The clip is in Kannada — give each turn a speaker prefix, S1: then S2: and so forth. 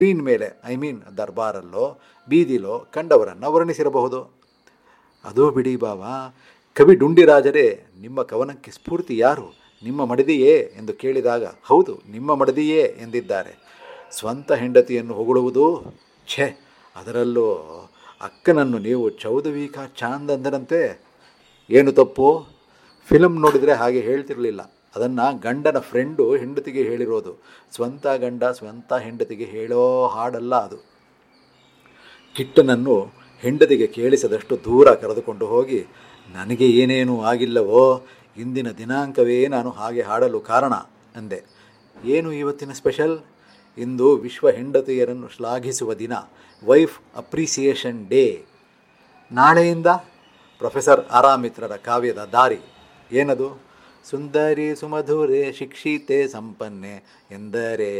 S1: ಸ್ಕ್ರೀನ್ ಮೇಲೆ ಐ ಮೀನ್ ದರ್ಬಾರಲ್ಲೋ ಬೀದಿಲೋ ಕಂಡವರನ್ನು ವರ್ಣಿಸಿರಬಹುದು ಅದೂ ಬಿಡಿ ಬಾವಾ ಕವಿ ಡುಂಡಿರಾಜರೇ ನಿಮ್ಮ ಕವನಕ್ಕೆ ಸ್ಫೂರ್ತಿ ಯಾರು ನಿಮ್ಮ ಮಡದಿಯೇ ಎಂದು ಕೇಳಿದಾಗ ಹೌದು ನಿಮ್ಮ ಮಡದಿಯೇ ಎಂದಿದ್ದಾರೆ ಸ್ವಂತ ಹೆಂಡತಿಯನ್ನು ಹೊಗಳುವುದು ಛೆ ಅದರಲ್ಲೂ ಅಕ್ಕನನ್ನು ನೀವು ಚೌದವೀಕ ಚಾಂದ್ ಅಂದರಂತೆ ಏನು ತಪ್ಪು ಫಿಲಮ್ ನೋಡಿದರೆ ಹಾಗೆ ಹೇಳ್ತಿರಲಿಲ್ಲ ಅದನ್ನು ಗಂಡನ ಫ್ರೆಂಡು ಹೆಂಡತಿಗೆ ಹೇಳಿರೋದು ಸ್ವಂತ ಗಂಡ ಸ್ವಂತ ಹೆಂಡತಿಗೆ ಹೇಳೋ ಹಾಡಲ್ಲ ಅದು ಕಿಟ್ಟನನ್ನು ಹೆಂಡತಿಗೆ ಕೇಳಿಸದಷ್ಟು ದೂರ ಕರೆದುಕೊಂಡು ಹೋಗಿ ನನಗೆ ಏನೇನೂ ಆಗಿಲ್ಲವೋ ಇಂದಿನ ದಿನಾಂಕವೇ ನಾನು ಹಾಗೆ ಹಾಡಲು ಕಾರಣ ಅಂದೆ ಏನು ಇವತ್ತಿನ ಸ್ಪೆಷಲ್ ಇಂದು ವಿಶ್ವ ಹೆಂಡತಿಯರನ್ನು ಶ್ಲಾಘಿಸುವ ದಿನ ವೈಫ್ ಅಪ್ರಿಸಿಯೇಷನ್ ಡೇ ನಾಳೆಯಿಂದ ಪ್ರೊಫೆಸರ್ ಆರಾಮಿತ್ರರ ಕಾವ್ಯದ ದಾರಿ ಏನದು ಸುಂದರಿ ಸುಮಧುರೆ ಶಿಕ್ಷಿತೆ ಸಂಪನ್ನೆ ಎಂದರೆ